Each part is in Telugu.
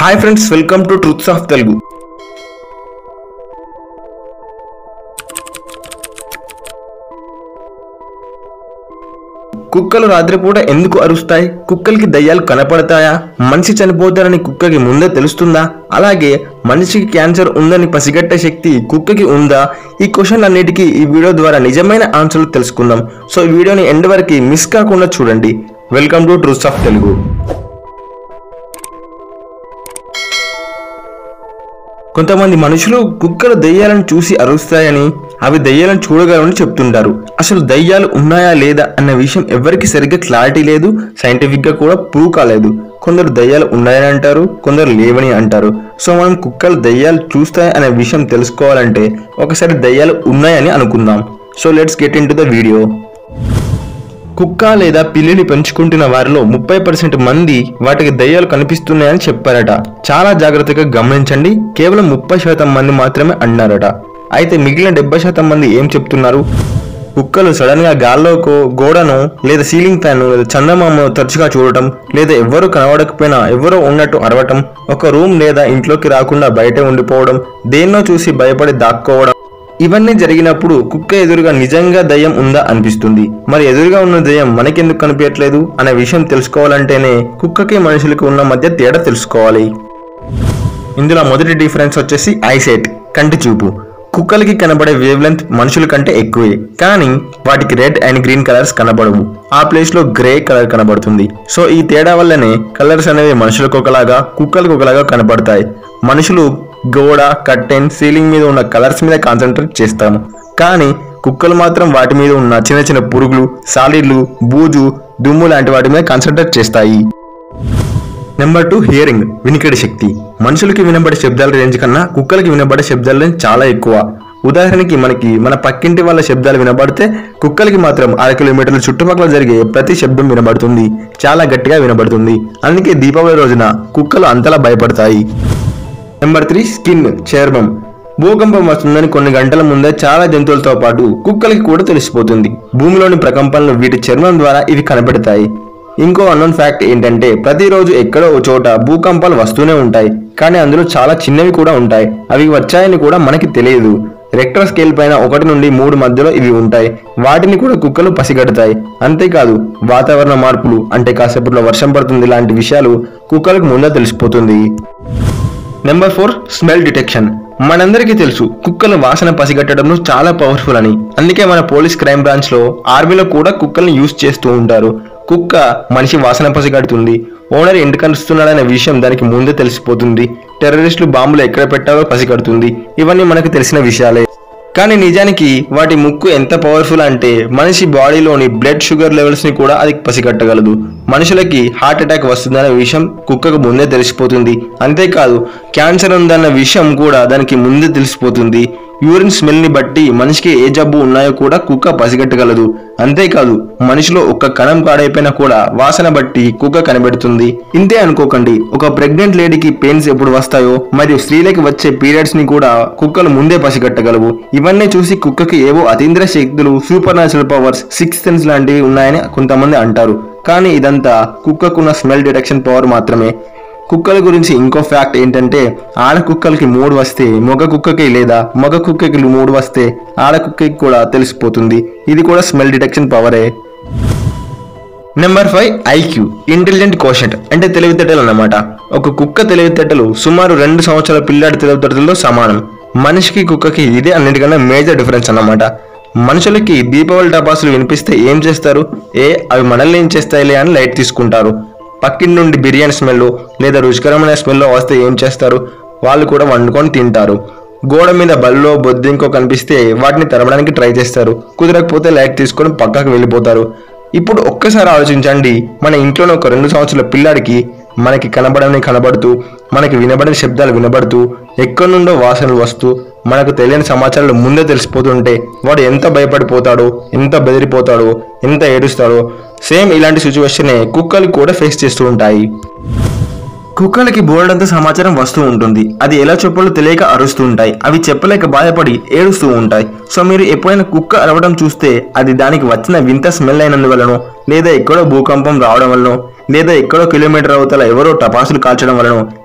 hi friends welcome to truths of Telugu కుక్కలు రాత్రిపూట ఎందుకు అరుస్తాయి కుక్కలకి దయ్యాలు కనపడతాయా మనిషి చనిపోతారని కుక్కకి ముందే తెలుస్తుందా అలాగే మనిషికి క్యాన్సర్ ఉందని పసిగట్టే శక్తి కుక్కకి ఉందా ఈ క్వశ్చన్ అన్నిటికీ ఈ వీడియో ద్వారా నిజమైన ఆన్సర్లు తెలుసుకుందాం సో ఈ వీడియోని ఎండ్ వరకు మిస్ కాకుండా చూడండి welcome to truths of Telugu కొంతమంది మనుషులు కుక్కలు దయ్యాలను చూసి అరుస్తాయని అవి దయ్యాలను చూడగలవని చెప్తుంటారు అసలు దయ్యాలు ఉన్నాయా లేదా అన్న విషయం ఎవరికి సరిగ్గా క్లారిటీ లేదు సైంటిఫిక్ గా కూడా ప్రూవ్ కాలేదు కొందరు దయ్యాలు ఉన్నాయని అంటారు కొందరు లేవని అంటారు సో మనం కుక్కలు దయ్యాలు చూస్తాయి అనే విషయం తెలుసుకోవాలంటే ఒకసారి దయ్యాలు ఉన్నాయని అనుకుందాం so let's get into the video కుక్క లేదా పిల్లిని పెంచుకుంటున్న వారిలో ముప్పై పర్సెంట్ మంది వాటికి దయ్యాలు కనిపిస్తున్నాయని చెప్పారట చాలా జాగ్రత్తగా గమనించండి కేవలం ముప్పై శాతం మంది మాత్రమే అన్నారట అయితే మిగిలిన డెబ్బై శాతం మంది ఏం చెప్తున్నారు కుక్కలు సడన్ గా గాల్లోకో గోడను లేదా సీలింగ్ ఫ్యాన్ లేదా చందమామను తరచుగా చూడటం లేదా ఎవరు కనబడకపోయినా ఎవరో ఉన్నట్టు అరవటం ఒక రూమ్ లేదా ఇంట్లోకి రాకుండా బయటే ఉండిపోవడం దేన్నో చూసి భయపడి దాక్కోవడం ఇవన్నీ జరిగినప్పుడు కుక్క ఎదురుగా నిజంగా దయ్యం ఉందా అనిపిస్తుంది మరి ఎదురుగా ఉన్న దయ్యం మనకెందుకు కనిపించట్లేదు అనే విషయం తెలుసుకోవాలంటేనే కుక్కకి మనుషులకు ఉన్న మధ్య తేడా తెలుసుకోవాలి ఇందులో మొదటి డిఫరెన్స్ వచ్చేసి ఐసైట్ కంటి చూపు కుక్కలకి కనబడే వేవ్ లెంత్ మనుషుల కంటే ఎక్కువే కానీ వాటికి రెడ్ అండ్ గ్రీన్ కలర్స్ కనబడవు ఆ ప్లేస్ లో గ్రే కలర్ కనబడుతుంది సో ఈ తేడా వల్లనే కలర్స్ అనేవి మనుషులకు ఒకలాగా కుక్కలకు ఒకలాగా కనబడతాయి మనుషులు గోడ కట్టెన్ సీలింగ్ మీద ఉన్న కలర్స్ మీద కాన్సన్ట్రేట్ చేస్తాము కానీ కుక్కలు మాత్రం వాటి మీద ఉన్న చిన్న చిన్న పురుగులు సాలిడ్లు బూజు దుమ్ము లాంటి వాటి మీద కాన్సన్ట్రేట్ చేస్తాయి నెంబర్ టూ హియరింగ్ వినికిడి శక్తి మనుషులకి వినబడే శబ్దాల రేంజ్ కన్నా కుక్కలకి వినబడే శబ్దాల రేంజ్ చాలా ఎక్కువ ఉదాహరణకి మనకి మన పక్కింటి వాళ్ళ శబ్దాలు వినబడితే కుక్కలకి మాత్రం అర కిలోమీటర్ల చుట్టుపక్కల జరిగే ప్రతి శబ్దం వినబడుతుంది చాలా గట్టిగా వినబడుతుంది అందుకే దీపావళి రోజున కుక్కలు అంతలా భయపడతాయి నెంబర్ త్రీ స్కిన్ చర్మం భూకంపం వస్తుందని కొన్ని గంటల ముందే చాలా జంతువులతో పాటు కుక్కలకి కూడా తెలిసిపోతుంది భూమిలోని ప్రకంపనలు వీటి చర్మం ద్వారా ఇవి కనబడతాయి ఇంకో అన్నోన్ ఫ్యాక్ట్ ఏంటంటే ప్రతిరోజు ఎక్కడో ఓ చోట భూకంపాలు వస్తూనే ఉంటాయి కానీ అందులో చాలా చిన్నవి కూడా ఉంటాయి అవి వచ్చాయని కూడా మనకి తెలియదు రెక్టర్ స్కేల్ పైన ఒకటి నుండి మూడు మధ్యలో ఇవి ఉంటాయి వాటిని కూడా కుక్కలు పసిగడతాయి అంతేకాదు వాతావరణ మార్పులు అంటే కాసేపట్లో వర్షం పడుతుంది లాంటి విషయాలు కుక్కలకు ముందే తెలిసిపోతుంది నెంబర్ ఫోర్ స్మెల్ డిటెక్షన్ మనందరికీ తెలుసు కుక్కల వాసన పసిగట్టడంలో చాలా పవర్ఫుల్ అని అందుకే మన పోలీస్ క్రైమ్ బ్రాంచ్ లో ఆర్మీలో కూడా కుక్కల్ని యూజ్ చేస్తూ ఉంటారు కుక్క మనిషి వాసన పసిగడుతుంది ఓనర్ ఇంటికి కలుస్తున్నాడనే విషయం దానికి ముందే తెలిసిపోతుంది టెర్రరిస్టులు బాంబులు ఎక్కడ పెట్టాలో పసిగడుతుంది ఇవన్నీ మనకు తెలిసిన విషయాలే కానీ నిజానికి వాటి ముక్కు ఎంత పవర్ఫుల్ అంటే మనిషి బాడీలోని బ్లడ్ షుగర్ లెవెల్స్ ని కూడా అది పసిగట్టగలదు మనుషులకి హార్ట్ అటాక్ వస్తుందనే విషయం కుక్కకు ముందే తెలిసిపోతుంది అంతేకాదు క్యాన్సర్ ఉందన్న విషయం కూడా దానికి ముందే తెలిసిపోతుంది యూరిన్ స్మెల్ ని బట్టి మనిషికి ఏ జబ్బు ఉన్నాయో కూడా కుక్క పసిగట్టగలదు అంతేకాదు మనిషిలో ఒక్క కణం కాడైపోయినా కూడా వాసన బట్టి కుక్క కనిపెడుతుంది ఇంతే అనుకోకండి ఒక ప్రెగ్నెంట్ లేడీకి పెయిన్స్ ఎప్పుడు వస్తాయో మరియు స్త్రీలకి వచ్చే పీరియడ్స్ ని కూడా కుక్కలు ముందే పసిగట్టగలవు ఇవన్నీ చూసి కుక్కకి ఏవో అతీంద్ర శక్తులు supernatural powers sixth sense లాంటివి ఉన్నాయని కొంతమంది అంటారు కానీ ఇదంతా కుక్కకున్న స్మెల్ డిటెక్షన్ పవర్ మాత్రమే కుక్కల గురించి ఇంకో ఫ్యాక్ట్ ఏంటంటే ఆడ కుక్కలకి మూడు వస్తే మగ కుక్కకి లేదా మగ కుక్కకి మూడు వస్తే ఆడ కుక్కకి కూడా తెలిసిపోతుంది ఇది కూడా స్మెల్ డిటెక్షన్ పవరే number five IQ intelligent quotient అంటే తెలివితేటలు అన్నమాట ఒక కుక్క తెలివితేటలు సుమారు రెండు సంవత్సరాల పిల్లాడి తెలివితేటలతో సమానం మనిషికి కుక్కకి ఇదే అన్నిటికన్నా మేజర్ డిఫరెన్స్ అన్నమాట మనుషులకి దీపావళి టపాసులు వినిపిస్తే ఏం చేస్తారు ఏ అవి మనల్ని ఏం చేస్తాయిలే అని లైట్ తీసుకుంటారు పక్కింటి నుండి బిర్యానీ స్మెల్ లేదా రుచికరమైన స్మెల్ వస్తే ఏం చేస్తారు వాళ్ళు కూడా వండుకొని తింటారు గోడ మీద బల్లో బొద్దింకో కనిపిస్తే వాటిని తరమడానికి ట్రై చేస్తారు కుదరకపోతే లైట్ తీసుకొని పక్కకు వెళ్ళిపోతారు ఇప్పుడు ఒక్కసారి ఆలోచించండి మన ఇంట్లోనే ఒక రెండు సంవత్సరాల పిల్లాడికి మనకి కనబడని కనబడుతూ మనకి వినబడని శబ్దాలు వినబడుతూ ఎక్కడి నుండో వాసనలు వస్తూ మనకు తెలియని సమాచారాలు ముందే తెలిసిపోతుంటే వాడు ఎంత భయపడిపోతాడో ఎంత బెదిరిపోతాడో ఎంత ఏడుస్తాడో సేమ్ ఇలాంటి సిచ్యువేషనే కుక్కలు కూడా ఫేస్ చేస్తూ ఉంటాయి కుక్కలకి బోల్డంత సమాచారం వస్తూ ఉంటుంది అది ఎలా చెప్పాలో తెలియక అరుస్తూ ఉంటాయి అవి చెప్పలేక బాధపడి ఏడుస్తూ ఉంటాయి సో మీరు ఎప్పుడైనా కుక్క అరవడం చూస్తే అది దానికి వచ్చిన వింత స్మెల్ అయినందువలనో లేదా ఎక్కడో భూకంపం రావడం వలనో లేదా ఎక్కడో కిలోమీటర్ అవతల ఎవరో టపాసులు కాల్చడం వలన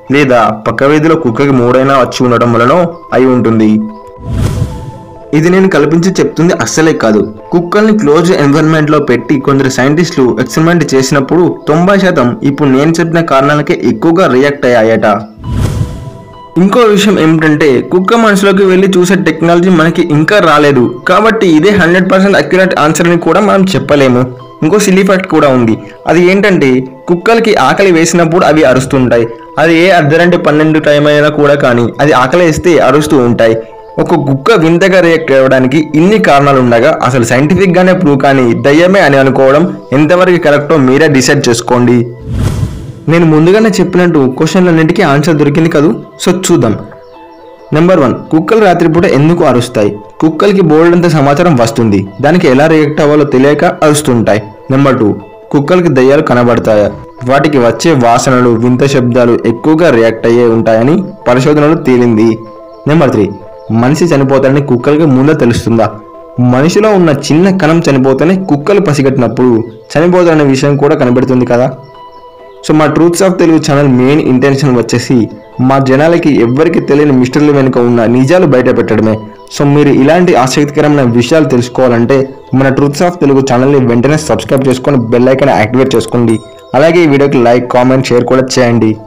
లేదా పక్క వీధిలో కుక్కకి మూడైనా వచ్చి ఉండడం వలనో అయి ఉంటుంది ఇది నేను కల్పించి చెప్తుంది అస్సలే కాదు కుక్కల్ని క్లోజ్ ఎన్విరాన్మెంట్ లో పెట్టి కొందరు సైంటిస్టులు ఎక్స్పెరిమెంట్ చేసినప్పుడు తొంభై శాతం ఇప్పుడు నేను చెప్పిన కారణాలకే ఎక్కువగా రియాక్ట్ అయ్యాయట ఇంకో విషయం ఏమిటంటే కుక్క మనసులోకి వెళ్ళి చూసే టెక్నాలజీ మనకి ఇంకా రాలేదు కాబట్టి ఇదే హండ్రెడ్ పర్సెంట్ అక్యురేట్ ఆన్సర్ అని కూడా మనం చెప్పలేము ఇంకో సిల్లీ ఫ్యాక్ట్ కూడా ఉంది అది ఏంటంటే కుక్కలకి ఆకలి వేసినప్పుడు అవి అరుస్తుంటాయి అది ఏ అర్ధరంటే పన్నెండు టైం అయినా కూడా కానీ అది ఆకలి వేస్తే అరుస్తూ ఉంటాయి ఒక కుక్క వింతగా రియాక్ట్ అవ్వడానికి ఇన్ని కారణాలు ఉండగా అసలు సైంటిఫిక్ గానే ప్రూవ్ కానీ దయ్యమే అని అనుకోవడం ఎంతవరకు కరెక్టో మీరే డిసైడ్ చేసుకోండి నేను ముందుగానే చెప్పినట్టు క్వశ్చన్లన్నింటికీ ఆన్సర్ దొరికింది కదూ సో చూద్దాం నెంబర్ వన్ కుక్కలు రాత్రిపూట ఎందుకు అరుస్తాయి కుక్కలకి బోల్డంత సమాచారం వస్తుంది దానికి ఎలా రియాక్ట్ అవ్వాలో తెలియక అరుస్తుంటాయి నెంబర్ టూ కుక్కలకి దయ్యాలు కనబడతాయా వాటికి వచ్చే వాసనలు వింత శబ్దాలు ఎక్కువగా రియాక్ట్ అయ్యే ఉంటాయని పరిశోధనలు తేలింది నెంబర్ త్రీ మనిషి చనిపోతాడని కుక్కలకి ముందే తెలుస్తుందా మనిషిలో ఉన్న చిన్న కణం చనిపోతేనే కుక్కలు పసిగట్టినప్పుడు చనిపోతాడనే విషయం కూడా కనబడుతుంది కదా సో మా truths of Telugu channel main intention వచ్చేసి మా జనాలకి ఎవ్వరికి తెలియని మిస్టరీల వెనుక ఉన్న నిజాలు బయట పెట్టడమే సో మీరు ఇలాంటి ఆసక్తికరమైన విషయాలు తెలుసుకోవాలంటే మన ట్రూత్స్ ఆఫ్ తెలుగు ఛానల్ని వెంటనే సబ్స్క్రైబ్ చేసుకొని బెల్ ఐకాన్ యాక్టివేట్ చేసుకోండి అలాగే ఈ వీడియోకి లైక్ కామెంట్ షేర్ కూడా చేయండి